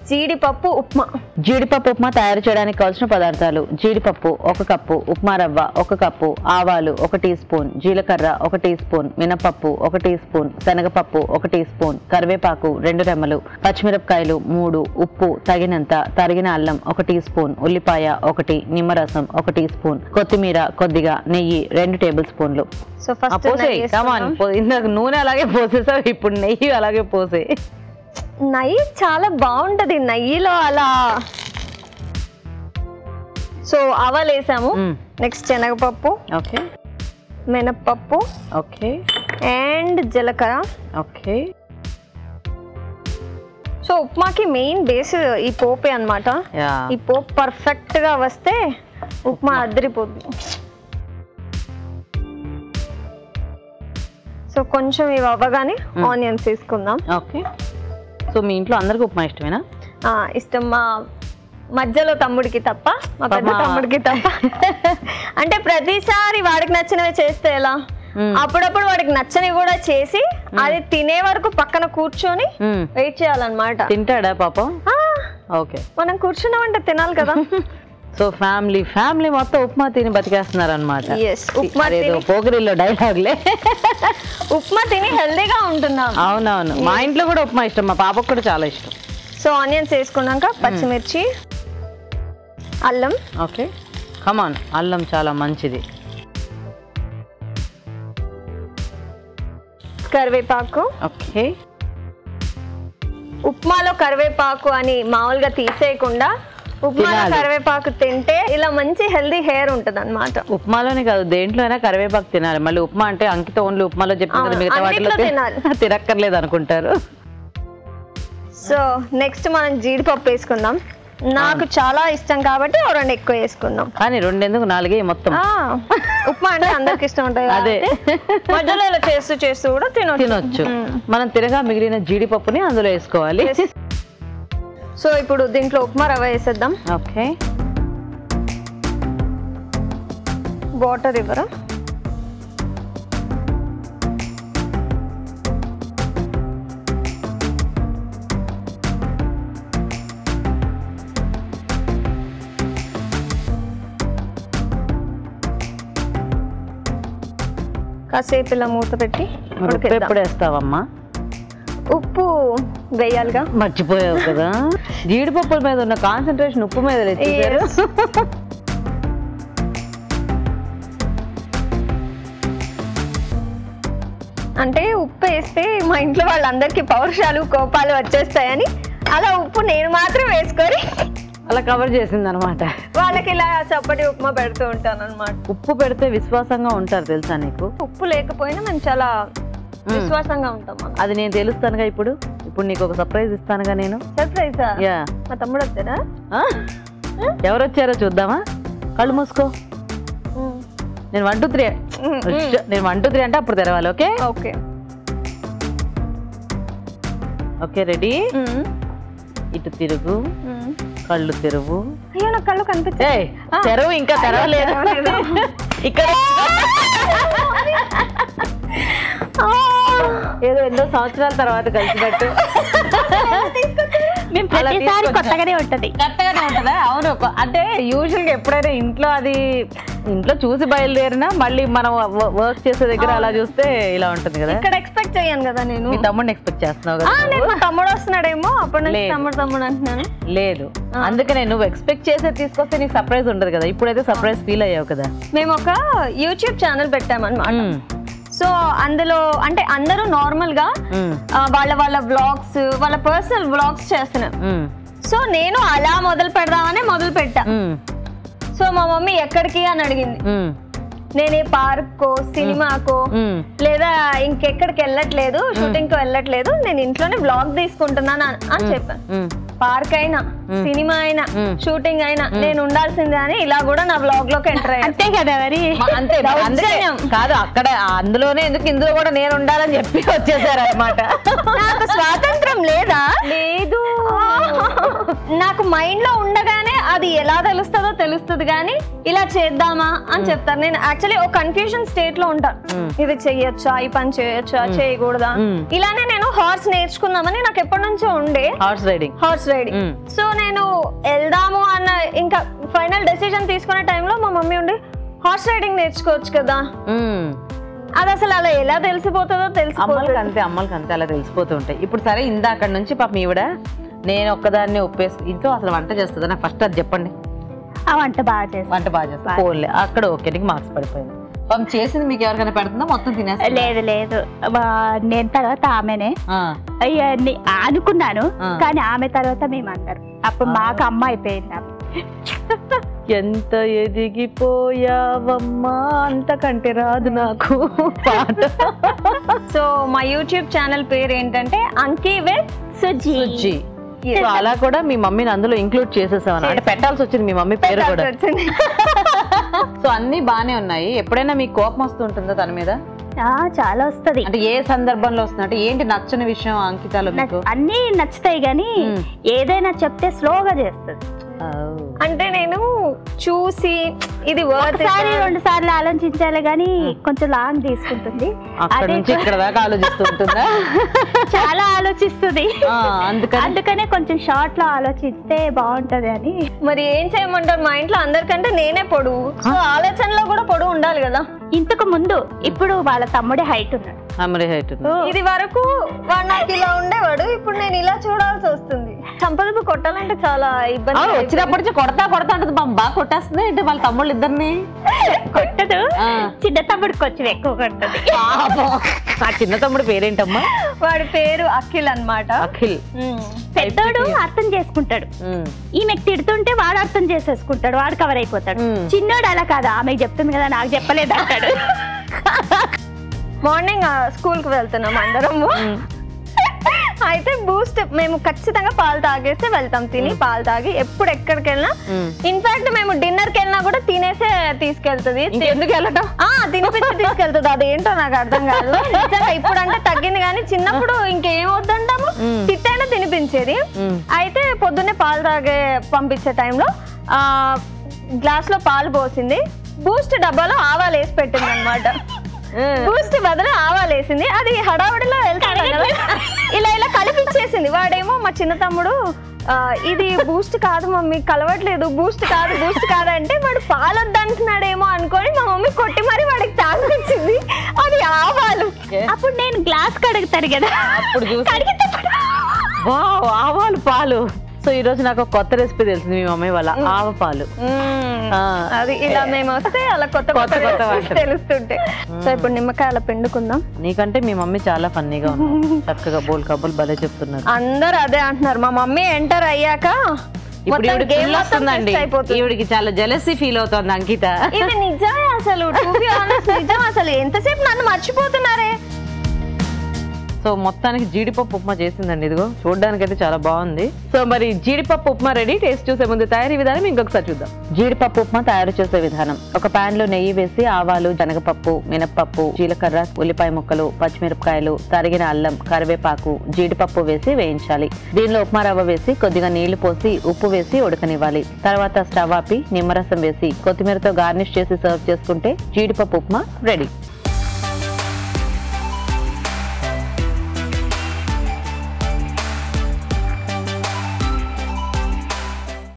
జీడిపప్పు ఉప్మా జీడిపప్పు ఉప్మా తయారు చేయడానికి కావాల్సిన పదార్థాలు జీడిపప్పు ఒక కప్పు ఉప్మా రవ్వ ఒక కప్పు ఆవాలు ఒక టీ స్పూన్ జీలకర్ర ఒక టీ స్పూన్ మినపప్పు ఒక టీ స్పూన్ శనగపప్పు ఒక టీ స్పూన్ కరివేపాకు రెండు రెమ్మలు పచ్చిమిరపకాయలు మూడు ఉప్పు తగినంత తరిగిన అల్లం ఒక టీ స్పూన్ ఉల్లిపాయ ఒకటి నిమ్మరసం ఒక టీ స్పూన్ కొత్తిమీర కొద్దిగా నెయ్యి రెండు టేబుల్ స్పూన్లు సో ఆ, ఫస్ట్ పోసేయ్ కమాన్ ఇందాక నూనె అలాగే పోసేసావు ఇప్పుడు నెయ్యి అలాగే పోసే నెయ్యి చాలా బాగుంటది నెయ్యిలో అలా సో ఆవాలు వేసాము నెక్స్ట్ శనగపప్పు ఓకే మినప్పప్పు ఓకే అండ్ జీలకర్ర ఓకే సో ఉప్మాకి మెయిన్ బేస్ ఈ పోపే అన్నమాట యా ఈ పోపు పర్ఫెక్ట్ గా వస్తే ఉప్మా అద్దరిపోద్ది సో కొంచెం ఇవి అవ్వగానే ఆనియన్స్ తీసుకుందాం ఓకే సో మీ ఇంట్లో అందరికి ఉప్మా ఇష్టమేనా ఆ, ఇష్టం మా మధ్యలో తమ్ముడికి తప్ప మా పెద్ద పాపా. తమ్ముడికి తప్ప అంటే ప్రతిసారి వాడికి నచ్చినవి చేస్తే ఎలా మ్మ్. అప్పుడప్పుడు వాడికి నచ్చనివి కూడా చేసి అది తినే వరకు పక్కన కూర్చొని మ్మ్. వెయిట్ చేయాలన్నమాట తింటాడా పాపం ఆ, ఓకే మనం కూర్చున్నామంటే తినాలి కదా సో ఫ్యామిలీ ఫ్యామిలీ మొత్తం ఉప్మా తిని బతికేస్తున్నారు అనమాట Yes, ఉప్మా అదేదో తిని- పోగిరిలో డైలాగ్లే ఉప్మా తిని హెల్దీగా ఉంటున్నాం అవునవును మా ఇంట్లో కూడా ఉప్మా ఇష్టం మా పాపకు కూడా చాలా ఇష్టం సో ఆనియన్స్ వేసుకున్నాక పచ్చిమిర్చి అల్లం ఓకే కమాన్ అల్లం చాలా మంచిది కరివేపాకు ఓకే ఉప్మాలో కరివేపాకు అని మామూలుగా తీసేయకుండా ఉప్మాలో తినాలి. కరివేపాకు తింటే ఇలా మంచి హెల్దీ హెయిర్ ఉంటది అనమాట ఉప్మాలోనే కాదు దేంట్లో అయినా కరివేపాకు తినాలి మళ్ళీ ఉప్మా అంటే అంకిత ఓన్లీ ఉప్మాలో చెప్పింది అవును, మిగతా వాటిలో అన్నిట్లో తినాలి. తిన- తినక్కర్లేదు అనుకుంటారు సో నెక్స్ట్ మనం జీడిపప్పు వేసుకుందాం నాకు చాలా ఇష్టం కాబట్టి ఓ రెండు ఎక్కువ వేసుకుందాం కానీ రెండెందుకు నాలుగే మొత్తం ఆ, ఉప్మా అంటే అందరికి ఇష్టం ఉంటుంది అదే. కాబట్టి మధ్యలో ఇలా చేస్తూ చేస్తూ కూడా తినొచ్చు తినొచ్చు మనం తినగా మిగిలిన జీడిపప్పుని అందులో వేసుకోవాలి Yes. సో ఇప్పుడు దీంట్లో ఉప్మా రవ్వ వేసేద్దాం ఓకే వాటర్ ఇవ్వరా కాసేపు ఇలా మూత పెట్టి మరి ఉప్పు ఉడికిద్దాం. ఎప్పుడు వేస్తావమ్మా ఉప్పు వేయాలిగా మర్చిపోయావు కదా జీడిపప్పుల మీద ఉన్న కాన్సన్ట్రేషన్ ఉప్పు మీద లేదు చూసారు? Yes. అంటే ఉప్పు వేస్తే మా ఇంట్లో వాళ్ళందరికీ పౌరుషాలు కోపాలు వచ్చేస్తాయని అలా ఉప్పు నేను మాత్రం వేసుకొని అలా కవర్ చేసింది అనమాట వాళ్ళకి ఇలా చప్పటి ఉప్మా పెడుతూ ఉంటాను అనమాట ఉప్పు పెడితే విశ్వాసంగా ఉంటారు తెలుసా నీకు ఉప్పు లేకపోయినా మేము చాలా విశ్వాసంగా ఉంటాం మనం అది నేను తెలుస్తానుగా ఇప్పుడు ఇప్పుడు నీకు ఒక సర్ప్రైజ్ ఇస్తానుగా నేను సర్ప్రైజా యా మా తమ్ముడు వచ్చారా ఆ? ఎవరు వచ్చారో చూద్దామా కళ్ళు మూసుకో నేను వన్ టూ త్రీ నేను వన్ టూ త్రీ అంటే అప్పుడు తెరవాలి ఓకే ఓకే ఓకే రెడీ ఇటు తిరుగు కళ్ళు తెరువు అయ్యో నా కళ్ళు కనిపించాయి ఏయ్ తెరవు ఇంకా తెరవలేదు తెరవలేదు. ఇక్కడ ఏదో ఎన్నో సంవత్సరాల తర్వాత కలిసినట్టు మేము అలా ప్రతిసారి తీసుకొచ్చా. కొత్తగానే ఉంటది కరెక్ట్గానే ఉంటుందా అవును కొ- అంటే యూజువల్గా ఎప్పుడైనా ఇంట్లో అది ఇంట్లో చూసి బయలుదేరినా మళ్ళీ మనం వర్క్ చేసే దగ్గర అలా చూస్తే ఇలా ఉంటుంది కదా ఇక్కడ ఎక్స్పెక్ట్ చేయను కదా నేను మీ తమ్ముడిని ఎక్స్పెక్ట్ చేస్తున్నావు ఆ, కదా నేను మా తమ్ముడు వస్తున్నాడేమో అప్పటి నుంచి లేదు. తమ్ముడు తమ్ముడు అంటున్నాను లేదు అందుకనే నువ్వు ఎక్స్పెక్ట్ చేసే తీసుకొస్తే నీకు సర్ప్రైజ్ ఉండదు కదా ఇప్పుడైతే సర్ప్రైజ్ ఫీల్ అయ్యావు కదా మేము ఒక యూట్యూబ్ ఛానల్ పెట్టామన్నమాట మ్మ్. సో అందులో అంటే అందరూ నార్మల్ గా మ్మ్. ఆ, వాళ్ళ వాళ్ళ వ్లాగ్స్ వాళ్ళ పర్సనల్ వ్లాగ్స్ చేస్తున్నారు మ్మ్. సో నేను అలా మొదలు పెడదామని మొదలు పెట్టా మ్మ్. సో మా మమ్మీ ఎక్కడికి అని అడిగింది మ్మ్. నేను ఏ పార్కో సినిమాకో మ్మ్. లేదా ఇంకెక్కడికి వెళ్ళట్లేదు షూటింగ్ కు వెళ్ళట్లేదు నేను ఇంట్లోనే బ్లాగ్ తీసుకుంటున్నాను అని- అని చెప్పాను మ్మ్. పార్క్ అయినా సినిమా అయినా మ్మ్. షూటింగ్ అయినా నేను ఉండాల్సిందే అని ఇలా కూడా నా బ్లాగ్ లోకి ఎంటర్ అయ్యాను అంతే కదా మరి మ- అంతే మరి అందుకే- దౌర్జన్యం. కాదు అక్కడ అందులోనే ఎందుకు ఇందులో కూడా నేను ఉండాలని చెప్పి వచ్చేసారు అనమాట నాకు స్వాతంత్రం లేదా లేదు నాకు మైండ్ లో ఉండగానే అది ఎలా తెలుస్తుందో తెలుస్తుంది కానీ ఇలా చేద్దామా అని చెప్తారు నేను యాక్చువల్లీ ఒక కన్ఫ్యూజన్ స్టేట్ లో ఉంటాను మ్మ్. ఇది చెయ్యొచ్చా ఈ పని చేయొచ్చా చేయకూడదా మ్మ్. ఇలానే నేను హార్స్ నేర్చుకుందామని నాకు ఎప్పటి నుంచో ఉండే హార్స్ రైడింగ్ హార్స్ రైడింగ్ మ్మ్. సో నేను వెళ్దాము అన్న ఇంకా ఫైనల్ డెసిషన్ తీసుకునే టైంలో మా మమ్మీ ఉండి హార్స్ రైడింగ్ నేర్చుకోవచ్చు కదా అది అసలు అలా ఎలా తెలిసిపోతుందో అమ్మలకి తెలిసిపోతుంది అంతే అమ్మలకి అంతే అలా తెలిసిపోతూ ఉంటాయి ఇప్పుడు సరే ఇందాక నుంచి పాపం ఈవిడ నేను ఒక్కదాన్ని ఒప్పేసి ఇంట్లో అసలు వంట చేస్తుందా నాకు ఫస్ట్ అది చెప్పండి ఆ వంట బాగా చేస్తాను వంట బాగా చేస్తా పోన్లే అక్కడ ఓకే నీకు మార్క్స్ పడిపోయింది పాపం చేసింది మీకు ఎవరికైనా పెడుతుందా మొత్తం తినేస్తా లేదు లేదు వా- నేను తర్వాత ఆమెనే అయ్య, ని- అనుకున్నాను ఆ. కానీ ఆమె తర్వాత మేమందరం అప్పుడు మాకు అమ్మ అయిపోయింది ఆమె. ఎంత ఎదిగిపోయావమ్మా అంతకంటే రాదు నాకు పాట సో మా యూట్యూబ్ ఛానల్ పేరు ఏంటంటే అంకీ విత్ సుజీ సుజ్జి సో అలా కూడా మీ మమ్మీని అందులో ఇంక్లూడ్ చేసేసావు అంటే పెట్టాల్సి వచ్చింది మీ మమ్మీ పేరు కూడా వచ్చింది సో అన్ని బానే ఉన్నాయి ఎప్పుడైనా మీకు కోపం వస్తుంటుందా తన మీద ఆ, చాలా వస్తది అంటే ఏ సందర్భంలో వస్తుంది అంటే ఏంటి నచ్చని విషయం అంకితాలో మీకు నాకు అన్నీ నచ్చుతాయి కానీ మ్. ఏదైనా చెప్తే స్లోగా చేస్తుంది అంటే నేను చూసి ఇది వర్త్ ఒకసారి రెండు సార్లు ఆలోచించాలి కానీ కొంచెం లాంగ్ తీసుకుంటుంది అక్కడ అదే నుంచి ఇక్కడ దాకా ఆలోచిస్తూ ఉంటుందా చాలా ఆలోచిస్తుంది ఆ, అందుకని అందుకనే కొంచెం షార్ట్ లో ఆలోచిస్తే బాగుంటది అని మరి ఏం చేయమంటారు మా ఇంట్లో అందరికంటే నేనే పొడువు సో ఆలోచనలో కూడా పొడువు ఉండాలి కదా ఇంతకు ముందు ఇప్పుడు వాళ్ళ తమ్ముడే హైట్ ఉన్నాడు అమరి హైట్ ఇది వరకు వాడు నాకు ఇలా ఉండేవాడు ఇప్పుడు నేను ఇలా చూడాల్సి వస్తుంది చంపదపు కొట్టాలంటే చాలా ఇబ్బంది అయిపోయింది. వచ్చినప్పటి నుంచి కొడతా కొడతా ఉంటుంది పాపం బాగా కొట్టేస్తుంది ఏంటి వాళ్ళ తమ్ముళ్ళు ఇద్దరిని కొట్టదు ఆ. చిన్న తమ్ముడు కొంచెం ఎక్కువ కొట్టదు పాపం. ఆ చిన్న తమ్ముడు పేరేంటమ్మా వాడి పేరు అఖిల్ అన్నమాట అఖిల్ పెద్దోడు అర్థం చేసుకుంటాడు ఉమ్. ఈమెకు తిడుతుంటే వాడు అర్థం చేసేసుకుంటాడు వాడు కవర్ అయిపోతాడు మ్. చిన్నోడు అలా కాదు ఆమెకు చెప్తుంది కదా నాకు చెప్పలేదు అంటాడు మార్నింగ్ స్కూల్ కి వెళ్తున్నాం అందరము అయితే బూస్ట్ మేము ఖచ్చితంగా పాలు తాగేసి వెళ్తాం తిని పాలు తాగి ఎప్పుడు ఎక్కడికి వెళ్ళినా మ్. ఇన్ఫాక్ట్ మేము డిన్నర్ కి వెళ్ళినా కూడా తినేసే తీసుకెళ్తుంది ఇంకెందుకు వెళ్ళటం ఆ తినిపించి తీసుకెళ్తుంది అదేంటో నాకు అర్థం కాదు నిజంగా ఇప్పుడు అంటే తగ్గింది కానీ చిన్నప్పుడు ఇంకేం వద్దంటాము మ్. తిట్టైనా తినిపించేది మ్. అయితే పొద్దున్నే పాలు తాగే పంపించే టైంలో ఆ గ్లాస్ లో పాలు పోసింది బూస్ట్ డబ్బాలో ఆవాలు వేసి పెట్టింది అనమాట బూస్ట్ బదులు ఆవాలు వేసింది అది హడావుడిలో వెళ్తాడు కదా ఇలా ఇలా కలిపిచ్చేసింది వాడేమో మా చిన్న తమ్ముడు ఆ, ఇది బూస్ట్ కాదు మమ్మీ కలవట్లేదు బూస్ట్ కాదు బూస్ట్ కాదు అంటే వాడు పాలొద్దు అంటున్నాడేమో అనుకొని మా మమ్మీ కొట్టి మరి వాడికి తాగిపించింది అది ఆవాలు అప్పుడు నేను గ్లాస్ కడుగుతాను కదా అప్పుడు చూసి కడిగితే వావ్, ఆవాలు పాలు సో ఈ రోజు నాకు ఒక కొత్త రెసిపీ తెలిసింది మీ మమ్మీ వాళ్ళ ఆవ పాలు మ్మ్. ఆ. అది ఇలా మేము వస్తే అలా కొత్త కొత్త కొత్త కొత్త recipes వంటలు. తెలుస్తుంటే సో ఇప్పుడు నిమ్మకాయ అలా పిండుకుందాం నీకంటే మీ మమ్మీ చాలా ఫన్నీగా ఉంది చక్కగా బోల్ కబుల్ భలే చెప్తున్నారు అందరు అదే అంటున్నారు మా మమ్మీ ఎంటర్ అయ్యాక ఇప్పుడు మొత్తం ఈవిడికి game పిల్ల మొత్తం వస్తుందండి twist అయిపోతుంది. ఈవిడికి చాలా జలసి ఫీల్ అవుతోంది అంకిత ఇది నిజమే అసలు to be honest, నిజం అసలు ఎంతసేపు నన్ను మర్చిపోతున్నారే సో మొత్తానికి జీడిపప్పు ఉప్మా చేసిందండి ఇదిగో చూడడానికి అయితే చాలా బాగుంది సో మరి జీడిపప్పు ఉప్మా రెడీ టేస్ట్ చూసే ముందు తయారీ విధానం ఇంకొకసారి చూద్దాం జీడిపప్పు ఉప్మా తయారు చేసే విధానం ఒక పాన్ లో నెయ్యి వేసి ఆవాలు శనగపప్పు మినప్పప్పు జీలకర్ర ఉల్లిపాయ ముక్కలు పచ్చిమిరపకాయలు తరిగిన అల్లం కరివేపాకు జీడిపప్పు వేసి వేయించాలి దీనిలో ఉప్మా రవ్వ వేసి కొద్దిగా నీళ్లు పోసి ఉప్పు వేసి ఉడకనివ్వాలి తర్వాత స్టవ్ ఆపి నిమ్మరసం వేసి కొత్తిమీరతో గార్నిష్ చేసి సర్వ్ చేసుకుంటే జీడిపప్పు ఉప్మా రెడీ